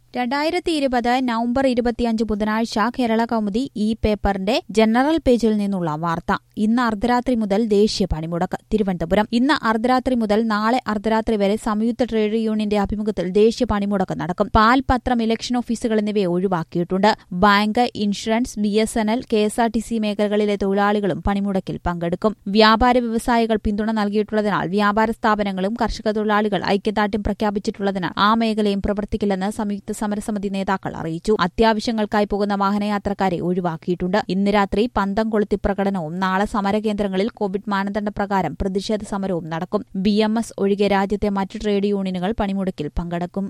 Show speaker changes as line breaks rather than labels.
രണ്ടായിരത്തി ഇരുപത് നവംബർ ഇരുപത്തിയഞ്ച് ബുധനാഴ്ച കേരള കൗമുദി ഈ പേപ്പറിന്റെ ജനറൽ പേജിൽ നിന്നുള്ള വാർത്ത ഇന്ന് അർദ്ധരാത്രി മുതൽ ദേശീയ പണിമുടക്ക് തിരുവനന്തപുരം ഇന്ന് അർദ്ധരാത്രി മുതൽ നാളെ അർദ്ധരാത്രി വരെ സംയുക്ത ട്രേഡ് യൂണിയന്റെ ആഭിമുഖ്യത്തിൽ ദേശീയ പണിമുടക്ക് നടക്കും പാൽ പത്രം ഇലക്ഷൻ ഓഫീസുകൾ എന്നിവയെ ഒഴിവാക്കിയിട്ടുണ്ട് bank insurance B S N L K S R T C മേഖലകളിലെ തൊഴിലാളികളും പണിമുടക്കിൽ പങ്കെടുക്കും വ്യാപാര വ്യവസായികൾ പിന്തുണ നൽകിയിട്ടുള്ളതിനാൽ വ്യാപാര സ്ഥാപനങ്ങളും കർഷക തൊഴിലാളികൾ ഐക്യദാർഢ്യം പ്രഖ്യാപിച്ചിട്ടുള്ളതിനാൽ ആ മേഖലയും പ്രവർത്തിക്കില്ലെന്ന് സംയുക്ത സമരസമിതി നേതാക്കൾ അറിയിച്ചു അത്യാവശ്യങ്ങൾക്കായി പോകുന്ന വാഹനയാത്രക്കാരെ ഒഴിവാക്കിയിട്ടുണ്ട് ഇന്ന് രാത്രി പന്തം കൊളുത്തി പ്രകടനവും നാളെ സമരകേന്ദ്രങ്ങളിൽ കോവിഡ് മാനദണ്ഡ പ്രകാരം പ്രതിഷേധ സമരവും നടക്കും ബി എം എസ് ഒഴികെ രാജ്യത്തെ മറ്റ് ട്രേഡ് യൂണിയനുകൾ പണിമുടക്കിൽ പങ്കെടുക്കും